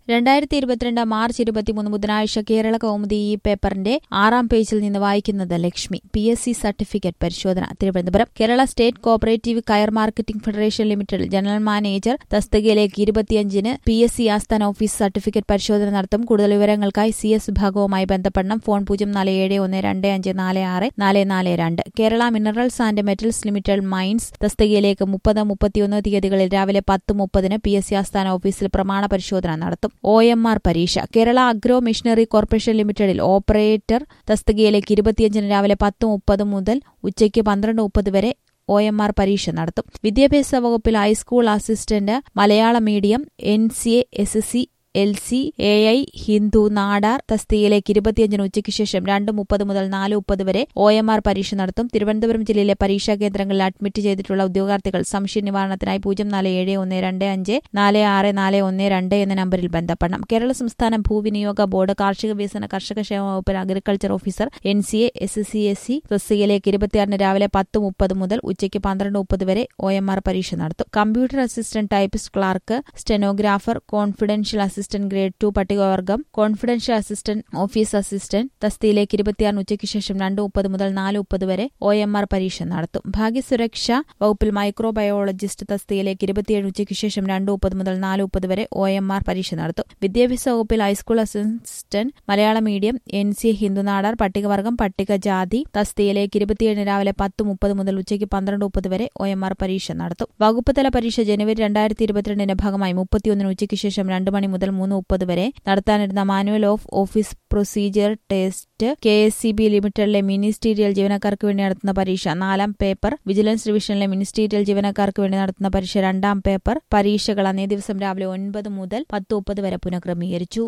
രണ്ടായിരത്തി ഇരുപത്തിരണ്ട് മാർച്ച് ഇരുപത്തിമൂന്ന് ബുധനാഴ്ച കേരള കൗമുദി ഈ പേപ്പറിന്റെ ആറാം പേജിൽ നിന്ന് വായിക്കുന്നത് Lakshmi P S C certificate പരിശോധന Thiruvananthapuram Kerala state cooperative coir marketing federation ലിമിറ്റഡിൽ ജനറൽ മാനേജർ തസ്തികയിലേക്ക് ഇരുപത്തിയഞ്ചിന് പി എസ് സി ആസ്ഥാന ഓഫീസ് സർട്ടിഫിക്കറ്റ് പരിശോധന നടത്തും കൂടുതൽ വിവരങ്ങൾക്കായി സി എസ് വിഭാഗവുമായി ബന്ധപ്പെടണം ഫോൺ പൂജ്യം നാല് ഏഴ് ഒന്ന് രണ്ട് അഞ്ച് നാല് ആറ് നാല് നാല് രണ്ട് Kerala minerals and metals limited mines തസ്തികയിലേക്ക് മുപ്പത് മുപ്പത്തിയൊന്ന് തീയതികളിൽ രാവിലെ പത്ത് മുപ്പതിന് പി എസ് സി ആസ്ഥാന ഓഫീസിൽ പ്രമാണ പരിശോധന നടത്തും ഒ എം ആർ പരീക്ഷ കേരള അഗ്രോ മിഷനറി കോർപ്പറേഷൻ ലിമിറ്റഡിൽ ഓപ്പറേറ്റർ തസ്തികയിലേക്ക് ഇരുപത്തിയഞ്ചിന് രാവിലെ പത്ത് മുപ്പത് മുതൽ ഉച്ചയ്ക്ക് പന്ത്രണ്ട് മുപ്പത് വരെ ഒ എം ആർ പരീക്ഷ നടത്തും വിദ്യാഭ്യാസ വകുപ്പിൽ high school assistant Malayalam medium N C A S S C L C A I Hindu Nadar തസ്തികയിലേക്ക് ഇരുപത്തിയഞ്ചിന് ഉച്ചയ്ക്ക് ശേഷം രണ്ട് മുപ്പത് മുതൽ നാല് മുപ്പത് വരെ ഒ എം ആർ പരീക്ഷ നടത്തും തിരുവനന്തപുരം ജില്ലയിലെ പരീക്ഷാ കേന്ദ്രങ്ങളിൽ അഡ്മിറ്റ് ചെയ്തിട്ടുള്ള ഉദ്യോഗാർത്ഥികൾ സംശയ നിവാരണത്തിനായി പൂജ്യം നാല് ഏഴ് ഒന്ന് രണ്ട് അഞ്ച് നാല് ആറ് നാല് ഒന്ന് രണ്ട് എന്ന നമ്പറിൽ ബന്ധപ്പെടണം കേരള സംസ്ഥാന ഭൂവിനിയോഗ ബോർഡ് കാർഷിക വികസന കർഷക ക്ഷേമ വകുപ്പിൽ agriculture officer N C A S C S C തസ്തികയിലേക്ക് ഇരുപത്തിയാറിന് രാവിലെ പത്ത് മുപ്പത് മുതൽ ഉച്ചയ്ക്ക് പന്ത്രണ്ട് മുപ്പത് വരെ ഒ എം ആർ പരീക്ഷ നടത്തും computer assistant typist clerk stenographer confidential assistant grade two പട്ടികവർഗം കോൺഫിഡൻഷ്യൽ അസിസ്റ്റന്റ് ഓഫീസ് അസിസ്റ്റന്റ് തസ്തിയിലേക്ക് ഇരുപത്തിയാറിന് ഉച്ചയ്ക്ക് ശേഷം രണ്ട് മുപ്പത് മുതൽ നാല് മുപ്പത് വരെ ഒ എം ആർ പരീക്ഷ നടത്തും ഭാഗ്യസുരക്ഷ വകുപ്പിൽ മൈക്രോബയോളജിസ്റ്റ് തസ്തിയിലേക്ക് ഇരുപത്തിയേഴ് ഉച്ചയ്ക്ക് ശേഷം രണ്ട് മുപ്പത് മുതൽ നാല് മുപ്പത് വരെ ഒ എം ആർ പരീക്ഷ നടത്തും വിദ്യാഭ്യാസ വകുപ്പിൽ high school assistant Malayalam medium N C ഹിന്ദുനാടാർ പട്ടികവർഗം പട്ടികജാതി തസ്തിയിലേക്ക് ഇരുപത്തിയേഴിന് രാവിലെ പത്ത് മുപ്പത് മുതൽ ഉച്ചയ്ക്ക് പന്ത്രണ്ട് മുപ്പത് വരെ ഒ എം ആർ പരീക്ഷ നടത്തും വകുപ്പ് തല പരീക്ഷ ജനുവരി രണ്ടായിരത്തി ഇരുപത്തിരണ്ടിന്റെ ഭാഗമായി മുപ്പത്തിയൊന്നിന് ഉച്ചയ്ക്ക് ശേഷം രണ്ട് മണി മുതൽ മൂന്ന് മുപ്പത് വരെ നടത്താനിരുന്ന manual of office procedure test K S C B ലിമിറ്റഡിലെ മിനിസ്റ്റീരിയൽ ജീവനക്കാർക്ക് വേണ്ടി നടത്തുന്ന പരീക്ഷ നാലാം പേപ്പർ വിജിലൻസ് ഡിവിഷനിലെ മിനിസ്റ്റീരിയൽ ജീവനക്കാർക്ക് വേണ്ടി നടത്തുന്ന പരീക്ഷ രണ്ടാം പേപ്പർ പരീക്ഷകൾ അന്നേ ദിവസം രാവിലെ ഒൻപത് മുതൽ പത്ത് മുപ്പത് വരെ പുനഃക്രമീകരിച്ചു